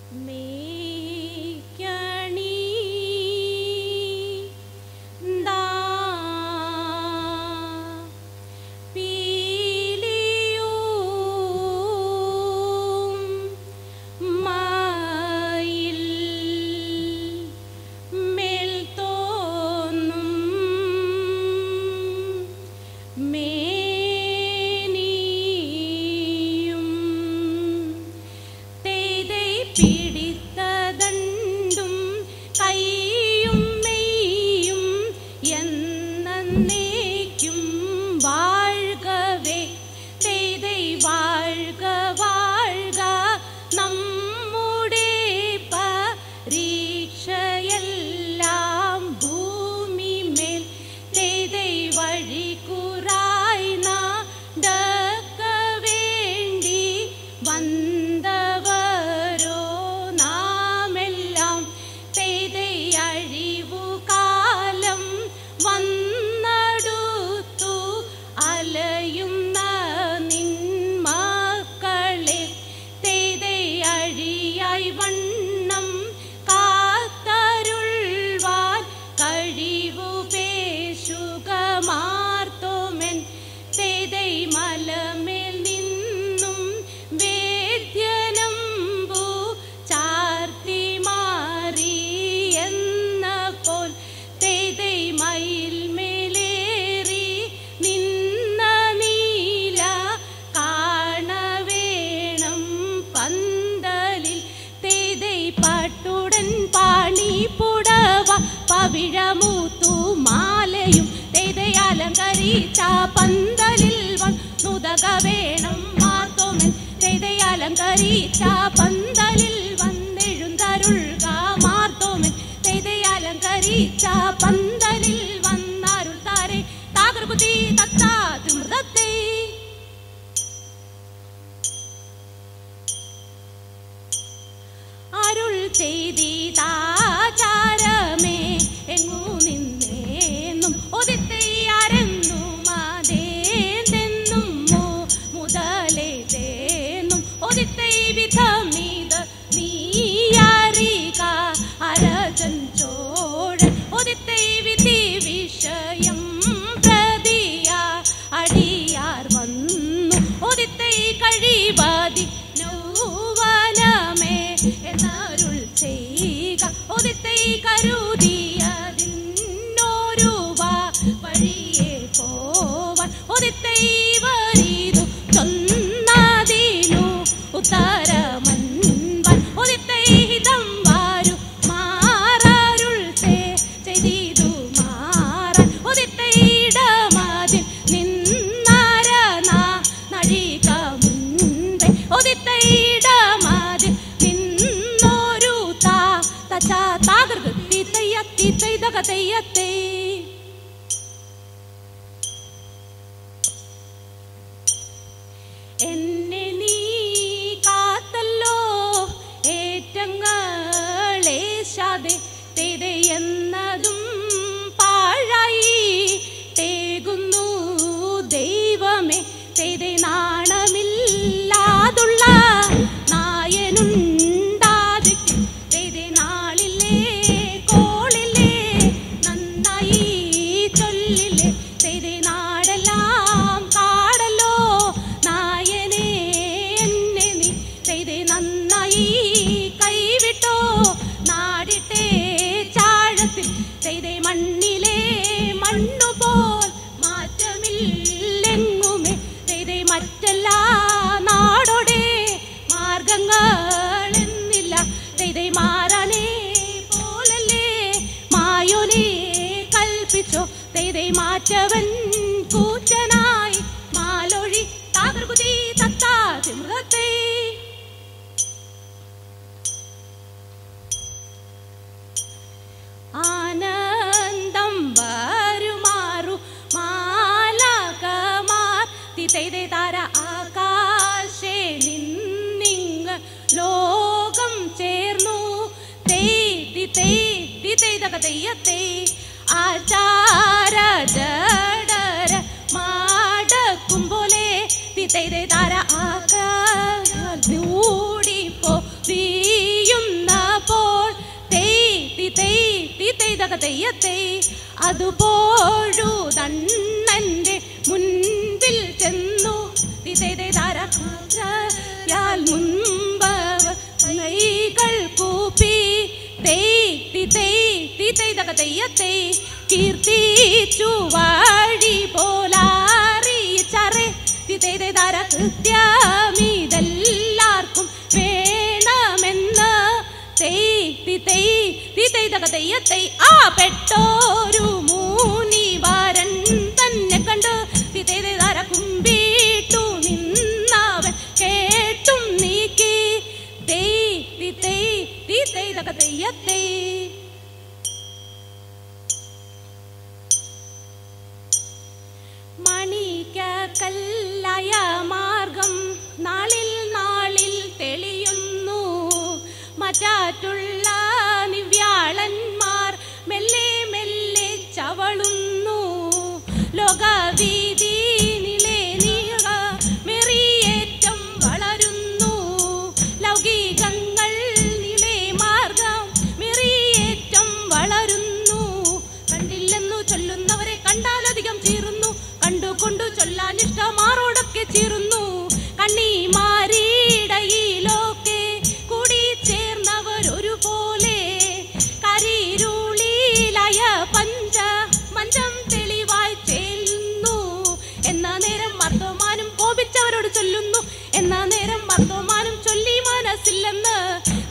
മേയ്ക്കണി ദാ പീലിയും മയിൽ മേൽ തോന്നും മേനിയും തെയ്തൈ പിടിത്തതണ്ടും കൈയും മെയ്യും എന്നേക്കും വാഴ്കവേ തെയ്തൈ വാഴ്ക വാഴ്ക നമ്മുടെ പരീക്ഷയെല്ലാം ഭൂമിമേൽ തെയ്തൈ വഴി കുറായി നടക്ക വേണ്ടി വന്നവരോ നാമെല്ലാം തെയ്തൈ അഴിവു കാലം വന്നടുത്തു അലയുന്ന നിന്മക്കളെ തെയ്തൈ അഴിയായി വണ്ണം കാത്തരുൾവാൻ കഴിവു പേശുക മാർത്തോമൻ തെയ്തൈ മലമേൽ നിന്നും വേദ്യനമ്പു ചാർത്തി മാറി എന്ന പോൽ തെയ്തൈ മയിൽ മേലേറി നിന്ന നീല കാണവേണം പന്തലിൽ തെയ്തൈ പാട്ടുടൻ പാണി പുടവ പവിഴമൂത്തു മാലയും തെയ്തൈ അലങ്കരിച്ച പന്തലിൽ വന്നുതക വേണം മാത്തോമൻ തെയ്തൈ അലങ്കരിച്ച പന്തലിൽ വന്നെഴുന്തരുൾക മാർത്തോമൻ തെയ്തൈ അലങ്കരിച്ച പന്തലിൽ വന്നരുൾ താരെ താകർകുതി തത്താ തിമൃതത്തെ അരുൾ ചെയ്തിതാചാരമേ എങ്ങു നിന്നേന്നും ഒതിത്തയ്യാരെന്നും അതേന്തെന്നും മുതലേതേന്നും ഒതിത്തൈ വിധമിത് നീയറിക അരജൻ ചോഴൻ ഒതിത്തൈ വിധി വിഷയം പ്രതിയ അടിയാർ വന്നു ഒതിത്തൈ കഴിവാതി നൗവനമേ എന്നരുൾ ചെയ്യുക ഒതിത്തൈ കരുതിയതിന്നോരുവ വഴിയെ പോവാൻ ഒതിത്തൈ വരീതു ചൊന്നതിനു ഉത്തരമൻവൻ ഒതിത്തൈ ഹിതം വാരു മാറരുൾ ചെയ്തു മാറാൻ ഒതിത്തൈടമതിൽ നിന്നരന നഴിക മുൻപേ ഒതിത്തൈടമതിൽ നിന്നൊരു താ തച്ചാ താകൃതി തയ്യത്തി തൈതക തെയ്യത്തേ എന്നെ നീ കാത്തല്ലോ ഏറ്റങ്ങളേശാതെ തെരെ എന്നതും പാഴായി തേകുന്നു ദൈവമേ തെരെ നാണമില്ലാതുള്ള നായനുണ്ടാതിക്കും തെരെ നാളിലേ കോളിലേ നന്നായി ചൊല്ലിലേ തെരെ നാടെല്ലാം കാടല്ലോ നായനെ എന്നെ നീ ചെയ്ത് നന്നായി കൈവിട്ടോ നാടിട്ടേ ചാഴത്തിൽ ചെയ്തേ മണ്ണിലെ മണ്ണുപോൽ മാറ്റമില്ലെങ്ങുമേ ചെയ്തേ മറ്റെല്ലാ നാടോടെ മാർഗങ്ങൾ എന്നില്ല ചെയ്തേ മാറാനേ പോലല്ലേ മായോനെ കൽപ്പിച്ചോ ചെയ്തേ മാറ്റവൻ കൂറ്റനായി മാലൊഴി താകർകുതി തത്താ തിമൃതത്തെ ആനന്ദം വരുമാറു മാലകമാർ തിതൈതൈ താര ആകാശേ നിന്നിങ് ലോകം ചേർന്നു തേതി തേതി തേതക തെയ്യത്തെ ആചാര ജഡര മാടക്കും പോലെ തിതൈതൈ താര ആകാശൂടിപ്പോ വീയും തക തെയ്യത്തെ അതുപോഴു തണ്ണന്റെ മുൻപിൽ ചെന്നു തിതൈതാരാൽ മുമ്പവ കൈകൾ കൂപ്പി തേത്തി തേത്തി തൈതക തെയ്യത്തെ കീർത്തിച്ചു വാഴി പോലാറിച്ചറെ തിതൈതാര കൃത്യമിതെല്ലാവർക്കും വേണമെന്ന് തേത്തി തേത്തി തൈതക തെയ്യത്തെ ആ പെട്ടോരു മൂന്നിവാരൻ തന്നെ കണ്ട് തിതൈതാര കുമ്പിട്ടു നിന്നവൻ കേട്ടും നീക്കി തേത്തി തേത്തി തൈതക തെയ്യത്തെ മണിക്കല്ലായ മാർഗം നാളിൽ നാളിൽ തെളിയുന്നു മറ്റാറ്റുള്ള നിവ്യാളന്മാർ മെല്ലെ മെല്ലെ ചവളുന്നു ലോകവീതി നിലെ നീള മെറിയേറ്റം വളരുന്നു ലൗകികങ്ങൾ നിലെ മാർഗം മെറിയേറ്റം വളരുന്നു കണ്ടില്ലെന്നു ചൊല്ലുന്നവരെ കണ്ടാലധികം ചീറുന്നു കണ്ടുകൊണ്ടു ചൊല്ലാൻ ഇഷ്ടമാറോടൊക്കെ ചീറുന്നു കണ്ണിമാരിടയിലൊക്കെ കൂടി ചേർന്നവർ ഒരുപോലെ കരിരുളിലായ പഞ്ച മഞ്ചം തെളിവായി ചേരുന്നു എന്നാ നേരം മർദ്ദമാനും കോപിച്ചവരോട് ചൊല്ലുന്നു എന്നാ നേരം മർദ്ദമാനും ചൊല്ലി മനസ്സില്ലെന്ന്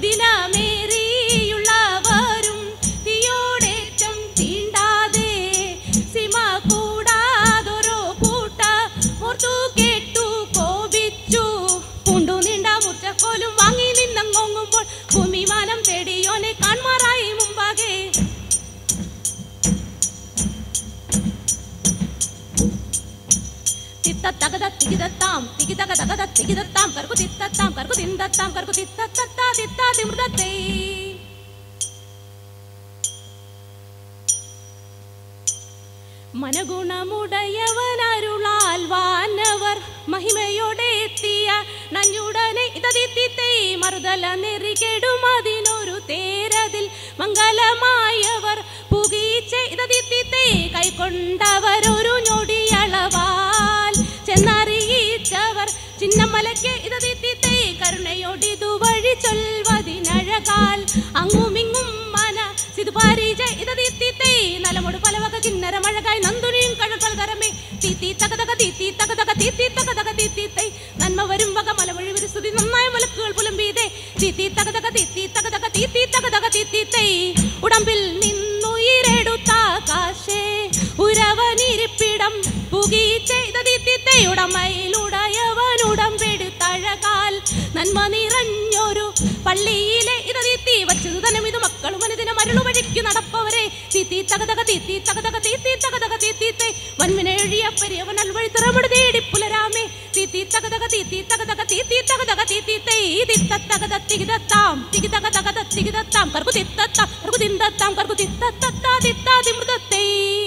ദിനമേറിയുള്ളവരും തീയോടേറ്റം തീണ്ടാതെ സിമ കൂടാതൊരോ കൂട്ട ഓർത്തു കേട്ടു കോപിച്ചു പൂണ്ടു നീണ്ട മുറ്റക്കോലും വാങ്ങി നിന്നങ്ങോങ്ങുമ്പോൾ ഭൂമിമാനം തേടിയോനെ കാൺമാറായി മുമ്പാകെ തിത്തത്തകത തികിതത്താം തികിതക തകത തികിതത്താം കർക്കു തിത്തത്താം കർക്കു തിന്തത്താം കർക്കു തിത്തത്തത്താ തിത്താ തിമൃതത്തേ മനഗുണമുടയവനരുളാൽ വാനവർ മഹിമയോടെ എത്തിയ നഞ്ഞുടനെ ഇതതിത്തിത്തേ മറുതല നെറികെടും അതിനൊരു തേരതിൽ മംഗലമായവർ പുകീച്ച ഇതതിത്തിത്തേ കൈക്കൊണ്ടവരൊരു ഞൊടിയളവാൽ ചെന്നറിയിച്ചവർ ചിന്നമലയ്ക്ക് ഇതതിത്തിത്തേ കരുണയോടിതു വഴി ചൊൽവതിനഴകാൽ അങ്ങുമിങ്ങും മന സിതുപാരീജ ഇതതിത്തിത്തേ നലമൊട് പലവക കിന്നരമഴകായി നന്ദുനിയും കഴകൾ തരമേ തീത്തി തകതക തീത്തി തകതക തീത്തി തകതക തീത്തിത്തൈ നന്മ വരും വക മലമൊഴി ഒരു സ്തുതി നന്നായ മലക്കുകൾ പുലമ്പീതേ തീത്തി തകതക തീത്തി തകതക തീത്തി തകതക തീത്തിത്തൈ ഉടമ്പിൽ നിന്നുയിരെടുത്ത കാശേ ഉരവനിരിപ്പിടം പുകി ചെയ്ത തീത്തിത്തൈ ഉടമയിലുടയവനുടമ്പെടുത്തഴകാൽ നന്മ നിറഞ്ഞൊരു പള്ളിയിലെ ഇത് തീത്തി വച്ചത് തനം ഇത് മക്കളും അനുദിനം അരുളു വഴിക്കു നടപ്പവരെ തീത്തി തകതക തീത്തി തകതക തീത്തി തകതക തീത്തിത്തെ വൻവിനെഴിയ പെരിയവൻ അൽവഴി തിറമുടി തേടി പുലരാമേ തീത്തി തകതക തീത്തി തകതക തീത്തി തകതക തീത്തിത്തെ തിത്ത തകത തികിതത്താം തികിതക തകത തികിതത്താം കർക്കു തിത്തത്താം കർക്കു തിന്തത്താം കർക്കു തിത്തത്താ തിത്താ തിമൃതത്തേ